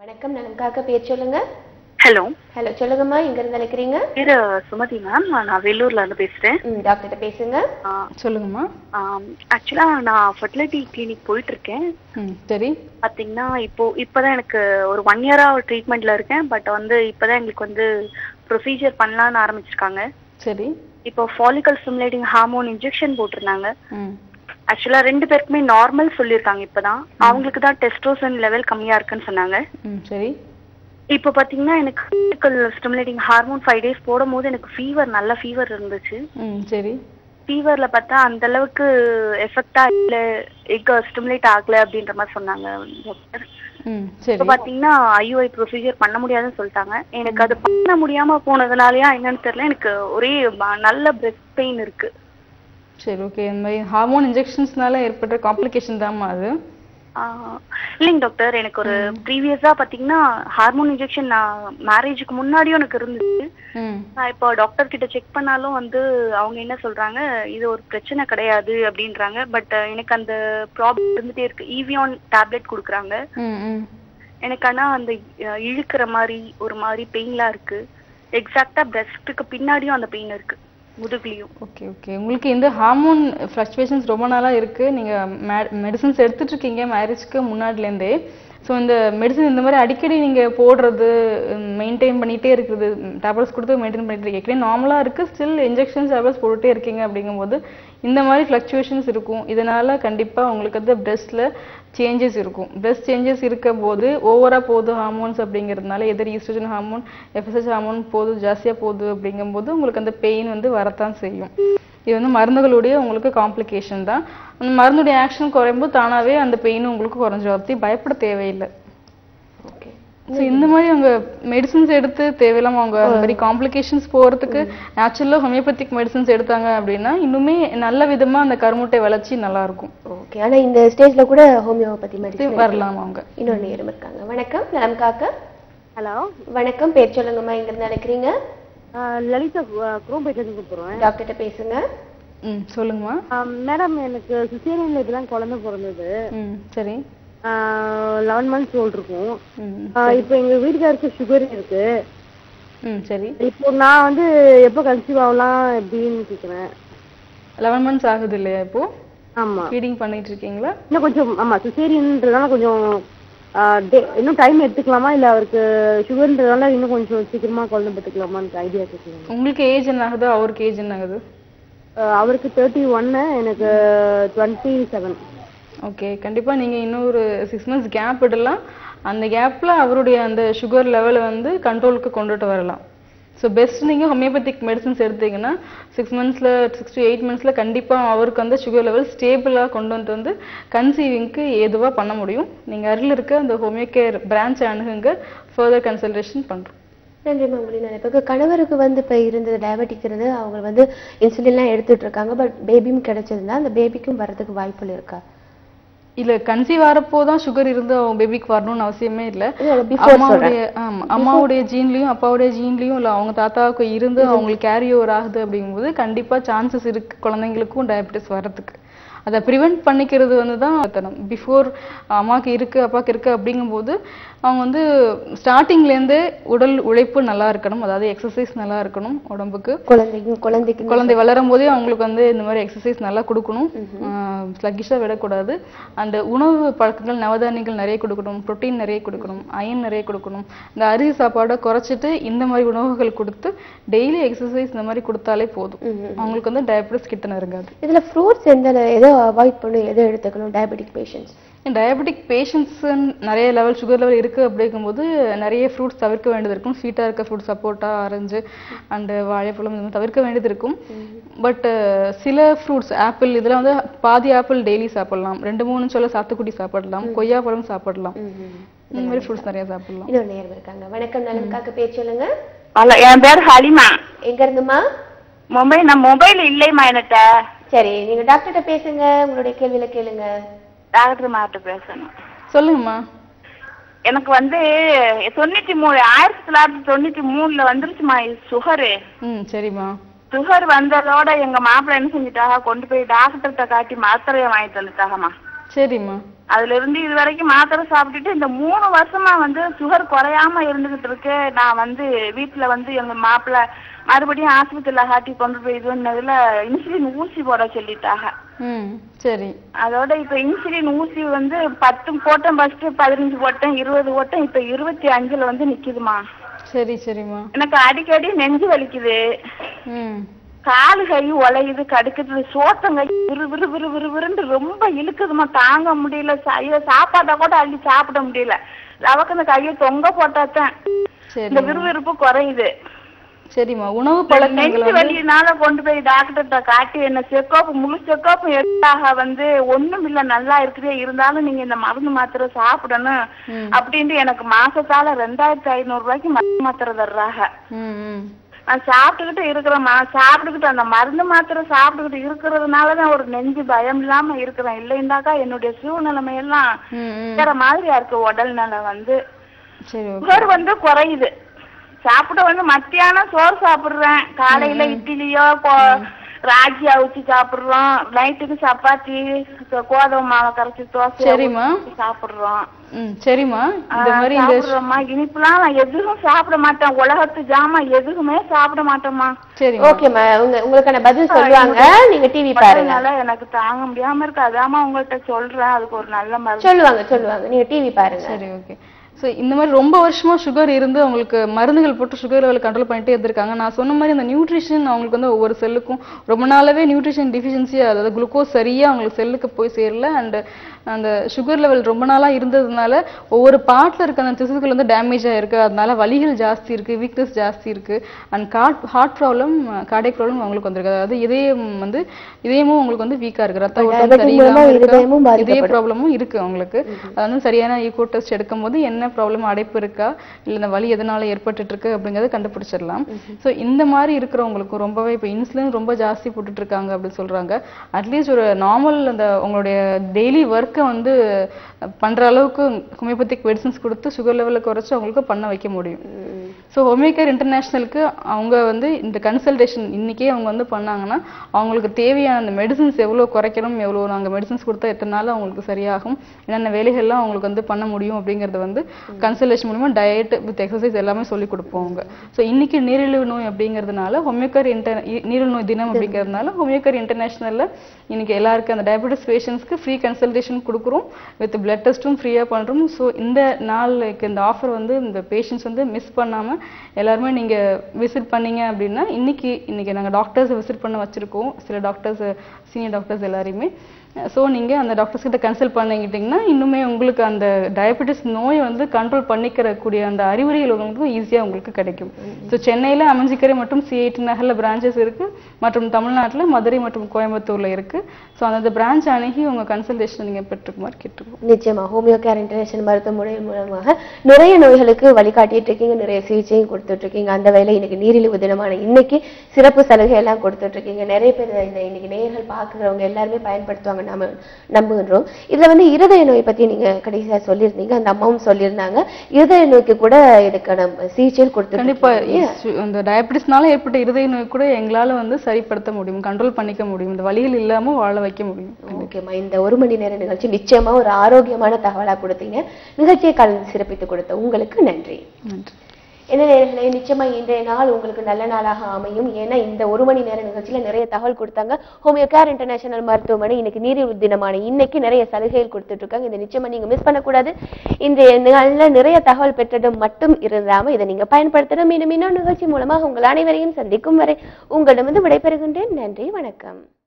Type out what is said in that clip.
வணக்கம் நலம்காக பேர் சொல்லுங்க ஹலோ ஹலோ சொல்லுங்கம்மா எங்க இருந்து அழைக்கிறீங்க பேரு சுமதி மேம் நான் வேலூர்ல இருந்து பேசுறேன் ம் டாக்டர்கிட்ட பேசுங்க சொல்லுங்கம்மா ஆக்சுவலா நான் ஃபர்டிலிட்டி கிளினிக் போயிட்டு இருக்கேன் ம் சரி பாத்தீங்கன்னா இப்போ இப்பதான் எனக்கு ஒரு ஒன் இயரா ட்ரீட்மெண்ட்ல இருக்கேன் பட் வந்து இப்பதான் எங்களுக்கு வந்து ப்ரொசீஜர் பண்ணலாம்னு ஆரம்பிச்சிருக்காங்க சரி இப்போ ஃபாலிகல் ஸ்டிமுலேட்டிங் ஹார்மோன் இன்ஜெக்ஷன் போட்டிருந்தாங்க ம் ஆக்சுவலா ரெண்டு பேருக்குமே நார்மல் சொல்லியிருக்காங்க இப்பதான் அவங்களுக்கு தான் டெஸ்ட்ரோசன் லெவல் கம்மியா இருக்குன்னு சொன்னாங்க ம் சரி இப்போ பாத்தீங்கன்னா எனக்கு follicle stimulating hormone five days போடும் போது எனக்கு ஃபீவர் நல்ல ஃபீவர் இருந்துச்சு ம் சரி ஃபீவர்ல பார்த்தா அந்த அளவுக்கு எஃபெக்டா இல்ல எக் ஸ்டிமுலேட் ஆகல அப்படின்ற மாதிரி சொன்னாங்க டாக்டர் ம் சரி இப்போ பாத்தீங்கன்னா ஐயூஐ ப்ரொசீஜர் பண்ண முடியாதுன்னு சொல்லிட்டாங்க எனக்கு அது பண்ண முடியாம போனதுனாலயா என்னன்னு தெரியல எனக்கு ஒரே ப- நல்ல பிரெஸ்ட் பெயின் இருக்கு சரி ஓகே இந்த மாதிரி ஹார்மோன் இன்ஜெக்ஷன்ஸ்னால ஏற்பட்ட காம்ப்ளிகேஷன் தான்மா அது ஆஹ் இல்லைங்க டாக்டர் எனக்கு ஒரு ப்ரீவியஸா பாத்தீங்கன்னா ஹார்மோன் இன்ஜெக்ஷன் நான் மேரேஜுக்கு முன்னாடியும் எனக்கு இருந்துச்சு ம் நான் இப்போ டாக்டர் கிட்ட செக் பண்ணாலும் வந்து அவங்க என்ன சொல்றாங்க இது ஒரு பிரச்சனை கிடையாது அப்படின்றாங்க பட் எனக்கு அந்த ப்ராப்ளம் இருந்துட்டே இருக்கு ஈவியான் டேப்லெட் கொடுக்குறாங்க ம் ம் எனக்கு ஆனா அந்த அஹ், இழுக்கிற மாதிரி ஒரு மாதிரி பெயின்லாம் இருக்கு எக்ஸாக்டா பிரஸ்ட்டுக்கு பின்னாடியும் அந்த பெயின் இருக்கு முதுகுலையும் ஓகே ஓகே உங்களுக்கு இந்த ஹார்மோன் ஃப்ளக்சுவேஷன்ஸ் ரொம்ப நாளா இருக்கு நீங்க மெடிசன்ஸ் எடுத்துட்டு இருக்கீங்க மேரேஜ்க்கு முன்னாடிலேருந்தே ஸோ இந்த மெடிசன் இந்த மாதிரி அடிக்கடி நீங்க போடுறது மெயின்டைன் பண்ணிட்டே இருக்குது டேப்லெட்ஸ் கொடுத்து மெயின்டைன் பண்ணிட்டு இருக்கீங்க ஏற்கனவே நார்மலா இருக்கு ஸ்டில் இன்ஜெக்ஷன்ஸ் டேப்லெட்ஸ் போட்டுட்டே இருக்கீங்க அப்படிங்கும்போது இந்த மாதிரி ஃப்ளக்சுவேஷன்ஸ் இருக்கும் இதனால கண்டிப்பா உங்களுக்கு வந்து பிரெஸ்ட்ல சேஞ்சஸ் இருக்கும் பிரெஸ்ட் சேஞ்சஸ் இருக்க போது ஓவரா போகுது ஹார்மோன்ஸ் அப்படிங்கிறதுனால எதிர் ஈஸ்ட்ரோஜன் ஹார்மோன் எஃப்எஸ்ஹெச் ஹார்மோன் போகுது ஜாஸ்தியா போகுது அப்படிங்கும்போது உங்களுக்கு அந்த பெயின் வந்து வரத்தான் செய்யும் இது வந்து மருந்துகளுடைய உங்களுக்கு காம்ப்ளிகேஷன் தான் அந்த மருந்துடைய ஆக்ஷன் குறையும்போது தானாவே அந்த பெயினும் உங்களுக்கு குறைஞ்சிரும் அதை பத்தி பயப்பட தேவையில்லை ஓகே ஸோ இந்த மாதிரி அவங்க மெடிசின்ஸ் எடுத்து தேவையில்லாம அவங்க அந்த மாதிரி காம்ப்ளிகேஷன்ஸ் போறதுக்கு நேச்சுரலா ஹோமியோபதிக் மெடிசின்ஸ் எடுத்தாங்க அப்படின்னா இன்னுமே நல்ல விதமா அந்த கருமுட்டை வளர்ச்சி நல்லா இருக்கும் ஓகே ஆனா இந்த ஸ்டேஜ்ல கூட ஹோமியோபதி இது மெடிசன் வரலாம் அவங்க இன்னொரு நேரம் இருக்காங்க வணக்கம் நலம் காக்க ஹலோ வணக்கம் பேர் சொல்லுங்கம்மா எங்க இருந்து அழைக்கிறீங்க லலிதா குரோம்பேட்டிலேருந்து கூப்பிடுறேன் டாக்டர்கிட்ட பேசுங்க ம் சொல்லுங்கம்மா மேடம் எனக்கு சிசேரியன்ல இப்பதான் குழந்தை பிறந்தது ம் சரி லெவன் மந்த்ஸ் ஓல்ட் இருக்கும் ம் ஆஹ் இப்போ எங்க வீட்டுக்காருக்கு சுகர் இருக்கு ம் சரி இப்போ நான் வந்து எப்போ கன்சீவ் ஆகலாம் எப்படின்னு கேக்குறேன் லெவன் மந்த்ஸ் ஆகுது இல்லையா இப்போ ஆமா ஃபீடிங் பண்ணிட்டு இருக்கீங்களா இன்னும் கொஞ்சம் ஆமா சிசேரியன்றதால கொஞ்சம் ஆஹ் day- இன்னும் டைம் எடுத்துக்கலாமா இல்ல அவருக்கு சுகர்ன்றதால இன்னும் கொஞ்சம் சீக்கிரமா குழந்தை பெற்றுக்கலாமான்னு ஐடியா கேட்கலாம் உங்களுக்கு ஏஜ் என்ன ஆகுது அவருக்கு ஏஜ் என்ன ஆகுது அவருக்கு தேர்ட்டி ஒன்னு எனக்கு டுவெண்ட்டி செவன் ஓகே கண்டிப்பா நீங்க இன்னொரு சிக்ஸ் மந்த்ஸ் கேப் விடலாம் அந்த கேப்ல அவருடைய அந்த சுகர் லெவலை வந்து கண்ட்ரோலுக்கு கொண்டுட்டு வரலாம் ஸோ பெஸ்ட் நீங்க ஹோமியோபதிக் மெடிசன்ஸ் எடுத்தீங்கன்னா சிக்ஸ் மந்த்ஸ்ல சிக்ஸ் டு எயிட் மந்த்ஸ்ல கண்டிப்பா அவருக்கு வந்து சுகர் லெவல் ஸ்டேபிளா கொண்டு வந்துட்டு வந்து கன்சீவிங்க்கு ஏதுவா பண்ண முடியும் நீங்க அருகில் இருக்க அந்த ஹோமியோ கேர் பிரான்ச் அணுகுங்க ஃபர்தர் கன்சல்டேஷன் பண்றோம் நன்றிம்மா உங்களுடைய நினைப்புக்கு கணவருக்கு வந்து இப்போ இருந்தது டயபெட்டிக் இருந்து அவங்க வந்து இன்சுலின்லாம் எடுத்துட்டு இருக்காங்க பட் பேபியும் கிடைச்சதுன்னா அந்த பேபிக்கும் வரதுக்கு வாய்ப்புகள் இருக்கா இல்ல கன்சீவ் ஆறப்போ தான் சுகர் இருந்து அவங்க பேபிக்கு வரணும்னு அவசியமே இல்ல இல்ல, இல்ல, before அம்மாவுடைய ஆமா அம்மாவுடைய ஜீன்லயும் அப்பாவுடைய ஜீன்லயும் இல்ல அவங்க தாத்தாவுக்கு இருந்து அவங்களுக்கு கேரி ஓவர் ஆகுது அப்படிங்கும்போது கண்டிப்பா சான்சஸ் இருக்கு குழந்தைங்களுக்கும் டயபெட்டிஸ் வர்றதுக்கு அதை ப்ரிவென்ட் பண்ணிக்கிறது வந்து தான் தனம் பிஃபோர் அம்மாக்கு இருக்கு அப்பாக்கு இருக்கு அப்படிங்கும்போது அவங்க வந்து ஸ்டார்டிங்ல இருந்தே உடல் உழைப்பு நல்லா இருக்கணும் அதாவது எக்ஸசைஸ் நல்லா இருக்கணும் உடம்புக்கு குழந்தைக்கும் குழந்தைக்கு குழந்தை வளரும் போதே அவங்களுக்கு வந்து இந்த மாதிரி எக்ஸசைஸ் நல்லா கொடுக்கணும் ஸ்லக்கிஷாக விடக்கூடாது அந்த உணவு பழக்கங்கள் நவதானியங்கள் நிறைய கொடுக்கணும் புரோட்டீன் நிறைய கொடுக்கணும் அயன் நிறைய கொடுக்கணும் இந்த அரிசி சாப்பாடை குறைச்சிட்டு இந்த மாதிரி உணவுகள் கொடுத்து டெய்லி எக்ஸசைஸ் இந்த மாதிரி கொடுத்தாலே போதும் அவங்களுக்கு வந்து டயபெட்டிஸ் கிட்ட நெருங்காது இதுல ஃப்ரூட்ஸ் எந்த எதை அவாய்ட் பண்ணும் எதை எடுத்துக்கணும் டயபெட்டிக் பேஷண்ட்ஸ் டயபெட்டிக் பேஷண்ட்ஸ் நிறைய லெவல் சுகர் லெவல் இருக்கு அப்படிங்கும்போது நிறைய ஃப்ரூட்ஸ் தவிர்க்க வேண்டியது இருக்கும் ஸ்வீட்டாக இருக்க ஃப்ரூட் சப்போட்டா ஆரஞ்சு அண்டு வாழைப்பழம் இந்த மாதிரி தவிர்க்க வேண்டியது இருக்கும் பட் சில ஃப்ரூட்ஸ் ஆப்பிள் இதெல்லாம் வந்து பாதி ஆப்பிள் டெய்லி சாப்பிடலாம் ரெண்டு மூணு சொல்ல சாத்துக்குடி சாப்பிடலாம் கொய்யாப்பழம் சாப்பிடலாம் இந்த மாதிரி ஃப்ரூட்ஸ் நிறைய சாப்பிடலாம் இன்னொரு நேரம் இருக்காங்க வணக்கம் நலனுக்காக பேர் சொல்லுங்க ஹலோ என் பேர் ஹலிமா எங்க இருந்துமா மொபைல் நான் மொபைல் இல்லைம்மா என்கிட்ட சரி நீங்க டாக்டர்கிட்ட பேசுங்க உங்களுடைய கேள்வியில கேளுங்க டாக்டர் மாட்ட பேசணும் சொல்லுங்கம்மா எனக்கு வந்து தொண்ணூத்தி மூணு ஆயிரத்தி தொள்ளாயிரத்தி தொண்ணூத்தி மூணுல வந்துருச்சுமா சுகரு ம் சரிம்மா சுகர் வந்ததோட எங்க மாப்பிள்ளை என்ன செஞ்சுட்டாங்க கொண்டு போய் டாக்டர்கிட்ட காட்டி மாத்திரையை வாங்கிட்டு வந்துட்டாங்கம்மா சரிம்மா அதுல இருந்து இது வரைக்கும் மாத்திரை சாப்பிட்டுட்டு இந்த மூணு வருஷமா வந்து சுகர் குறையாம இருந்துகிட்டு இருக்கு நான் வந்து வீட்டுல வந்து எங்க மாப்பிள்ளை மறுபடியும் ஆஸ்பத்திரியில காட்டி கொண்டு போய் இது பண்ணதுல இன்சுலின் ஊசி போட சொல்லிட்டாங்க ம் சரி அதோட இப்ப இன்சுலின் ஊசி வந்து பத்து போட்டேன் ஃபர்ஸ்ட் பதினஞ்சு போட்டேன் இருபது போட்டேன் இப்ப இருபத்தி அஞ்சுல வந்து நிக்குதுமா சரி சரிம்மா எனக்கு அடிக்கடி நெஞ்சு வலிக்குது ம் காலு கை உலையுது கடுக்குது சோத்தங்க விறு விறு விறு விறு விறுன்னு ரொம்ப இழுக்குதுமா தாங்க முடியல சா- ஐயோ சாப்பாட்டை கூட அள்ளி சாப்பிட முடியல லவக்கு இந்த கையை தொங்க போட்டாதான் சரி இந்த விறுவிறுப்பு குறையுது சரிம்மா உணவு பழக்கங்கள் நெஞ்சு வந்து வலினால கொண்டு போய் டாக்டர்கிட்ட காட்டி என்ன செக்கப் முழு செக்கப் எடுத்தாக வந்து ஒண்ணும் இல்ல நல்லா இருக்குதே இருந்தாலும் நீங்க இந்த மருந்து மாத்திரை சாப்பிடணும் ம். அப்படின்ட்டு எனக்கு மாசத்தால ரெண்டாயிரத்தி ஐநூறு ரூபாய்க்கு மருந்து மாத்திரை தர்றாங்க ம் ம் நான் சாப்பிட்டுக்கிட்டு இருக்கிறேம்மா சாப்பிட்டுக்கிட்டு அந்த மருந்து மாத்திரை சாப்பிட்டுக்கிட்டு இருக்கிறதுனால தான் ஒரு நெஞ்சு பயம் இல்லாம இருக்கிறேன் இல்லைன்னாக்கா என்னுடைய சூழ்நிலைமையெல்லாம் ம் ம் வேற மாதிரியா இருக்கு உடல் நிலை வந்து சரி ஓகே சுகர் வந்து குறையுது சாப்பிட வந்து மத்தியானம் சோறு சாப்பிடுறேன் காலையில இட்லியோ கோ- ராகி அவிச்சு சாப்பிடுறோம் நைட்டுக்கு சப்பாத்தி கோ- கோதுமை மாவை கரைச்சி தோசை சரிம்மா. சாப்பிடுறோம் ம் சரிம்மா இந்த ஆ, மாதிரி இந்த சாப்பிடுறோம்மா இனிப்புலாம் நான் எதுவும் சாப்பிட மாட்டேன் உலகத்து ஜாமான் எதுவுமே சாப்பிட மாட்டேம்மா சரிம்மா ஓகேம்மா உங்க உங்களுக்கான பதில் சொல்லுவாங்க நீங்க டிவி பாருங்க அதனால எனக்கு தாங்க முடியாம இருக்கு அதாம்மா உங்கள்ட்ட சொல்றேன் அதுக்கு ஒரு நல்ல மருந்து சொல்லுவாங்க சொல்லுவாங்க நீங்க டிவி பாருங்க சரி ஓகே ஸோ இந்த மாதிரி ரொம்ப வருஷமா சுகர் இருந்து அவங்களுக்கு மருந்துகள் போட்டு சுகர் லெவல் கண்ட்ரோல் பண்ணிட்டே இருந்திருக்காங்க நான் சொன்ன மாதிரி அந்த நியூட்ரிஷன் அவங்களுக்கு வந்து ஒவ்வொரு செல்லுக்கும் ரொம்ப நாளாவே நியூட்ரிஷன் டிஃபிஷியன்சி அதாவது குளுக்கோஸ் சரியா அவங்களுக்கு செல்லுக்கு போய் சேரல அண்ட் அந்த சுகர் லெவல் ரொம்ப நாளா இருந்ததுனால ஒவ்வொரு பார்ட்ல இருக்க அந்த திசுக்கள் வந்து டேமேஜ் ஆயிருக்கு அதனால வலிகள் ஜாஸ்தி இருக்கு வீக்னஸ் ஜாஸ்தி இருக்கு and card heart problem cardiac problem அவங்களுக்கு வந்திருக்கு அதாவது இதயம் வந்து இதயமும் உங்களுக்கு வந்து வீக்கா இருக்கு ரத்த ஓட்டம் diabetic சரியில்லாம மூலமா இருக்கு இருதயமும் இதய பாதிக்கப்படும். ப்ராப்ளமும் இருக்கு அவங்களுக்கு அது வந்து சரியான ஈகோ டெஸ்ட் எடுக்கும்போது என்ன ப்ராப்ளம் அடைப்பு இருக்கா இல்ல இந்த வலி எதனால ஏற்பட்டுட்டு இருக்கு அப்படிங்கறத கண்டுபிடிச்சிடலாம் சோ இந்த மாதிரி இருக்கிறவங்களுக்கு ரொம்பவே இப்போ இன்சுலின் ரொம்ப ஜாஸ்தி போட்டுட்டு இருக்காங்க அப்படின்னு சொல்றாங்க அட்லீஸ்ட் ஒரு நார்மல் அந்த உங்களுடைய டெய்லி ஒர்க்கை வந்து பண்ற அளவுக்கு ஹோமியோபதிக் மெடிசன்ஸ் கொடுத்து சுகர் லெவலை குறைச்சு அவங்களுக்கு பண்ண வைக்க முடியும் ஸோ ஹோமியோகேர் இன்டர்நேஷனலுக்கு அவங்க வந்து இந்த கன்சல்டேஷன் இன்னைக்கே அவங்க வந்து பண்ணாங்கன்னா அவங்களுக்கு தேவையான அந்த மெடிசன்ஸ் எவ்வளோ குறைக்கணும் எவ்வளோ நாங்கள் மெடிசன்ஸ் கொடுத்தா எத்தனை நாள் அவங்களுக்கு சரியாகும் என்னென்ன வேலைகள்லாம் அவங்களுக்கு வந்து பண்ண முடியும் அப்படிங்கறத வந்து கன்சல்டேஷன் மூலமா டயட் வித் எக்ஸசைஸ் எல்லாமே சொல்லி கொடுப்போம் அவங்க ஸோ இன்னைக்கு நீரிழிவு நோய் அப்படிங்கிறதுனால ஹோமியோகேர் இன்டர் நீரிழிவு நோய் தினம் அப்படிங்கிறதுனால ஹோமியோகேர் இன்டர்நேஷனல்ல இன்னைக்கு எல்லாருக்கும் அந்த டயபெட்டிஸ் பேஷண்ட்ஸ்க்கு ஃப்ரீ கன்சல்டேஷன் கொடுக்குறோம் வித் பிளட் டெஸ்ட்டும் ஃப்ரீயாக பண்ணுறோம் ஸோ இந்த நாளுக்கு இந்த ஆஃபர் வந்து இந்த பேஷண்ட்ஸ் வந்து மிஸ் பண்ணாம எல்லாருமே நீங்க விசிட் பண்ணீங்க அப்படின்னா இன்னைக்கு இன்னைக்கு நாங்க டாக்டர்ஸ் விசிட் பண்ண வச்சிருக்கோம் சில டாக்டர்ஸ் சீனியர் டாக்டர்ஸ் எல்லாரையுமே ஸோ நீங்க அந்த டாக்டர்ஸ் கிட்ட கன்சல்ட் பண்ணிக்கிட்டீங்கன்னா இன்னுமே உங்களுக்கு அந்த டயபெட்டிஸ் நோயை வந்து கண்ட்ரோல் பண்ணிக்கிற கூடிய அந்த அறிகுறிகள் உங்களுக்கு ஈஸியா உங்களுக்கு கிடைக்கும் ஸோ சென்னையில அமைஞ்சிக்கரை மற்றும் சிஐடி நகர்ல பிரான்ச்சஸ் இருக்கு மற்றும் தமிழ்நாட்டுல மதுரை மற்றும் கோயம்புத்தூர்ல இருக்கு ஸோ அந்த பிரான்ச் அணுகி உங்க கன்சல்டேஷன் நீங்க பெற்றுக்குமாறு கேட்டுருக்கோம் நிச்சயமா ஹோமியோ கேர் இன்டர்நேஷனல் மருத்துவமனை மூலமாக நிறைய நோய்களுக்கு வழிகாட்டிட்டு இருக்கீங்க நிறைய சிகிச்சையும் கொடுத்துட்டு இருக்கீங்க அந்த வேலை இன்னைக்கு நீரிழிவு தினமான இன்னைக்கு சிறப்பு சலுகை எல்லாம் கொடுத்துட்டு இருக்கீங்க நிறைய பேர் இந்த இன்னைக்கு நேயர்கள் பார்க்குறவங்க எல்லாருமே பயன்படுத்துவாங்க நாம நம்புகின்றோம் இதுல வந்து இருதய நோய் பத்தி நீங்க கடைசியா சொல்லியிருந்தீங்க அந்த அம்மாவும் சொல்லியிருந்தாங்க இருதய நோய்க்கு கூட இதுக்கான சிகிச்சையில் கொடுத்துட்டு கண்டிப்பா இருக்கீங்க. இஸ்- அந்த டயபெட்டிஸ்னால ஏற்பட்ட இருதய நோய் கூட எங்களால வந்து சரிப்படுத்த முடியும் கண்ட்ரோல் பண்ணிக்க முடியும் இந்த வலிகள் இல்லாம வாழ வைக்க முடியும் ஓகேம்மா இந்த ஒரு மணி நேர நிகழ்ச்சி நிச்சயமா ஒரு ஆரோக்கியமான தகவலா கொடுத்தீங்க நிகழ்ச்சியை கலந்து சிறப்பித்து கொடுத்த உங்களுக்கு நன்றி நன்றி என்ன நேரங்களே நிச்சயமா இன்றைய நாள் உங்களுக்கு நல்ல நாளாக அமையும் ஏன்னா இந்த ஒரு மணி நேர நிகழ்ச்சியில நிறைய தகவல் கொடுத்தாங்க ஹோமியோ கேர் இன்டர்நேஷனல் மருத்துவமனை இன்னைக்கு நீரிழிவு தினமான இன்னைக்கு நிறைய சலுகைகள் கொடுத்துட்டு இருக்காங்க இதை நிச்சயமா நீங்க மிஸ் பண்ணக்கூடாது இன்றைய நாள்ல நிறைய தகவல் பெற்றது மட்டும் இருந்தாம இதை நீங்க பயன்படுத்தணும் மீண்டும் இன்னொரு நிகழ்ச்சி மூலமாக உங்கள் அனைவரையும் சந்திக்கும் வரை உங்களிடமிருந்து விடைபெறுகின்றேன் நன்றி வணக்கம்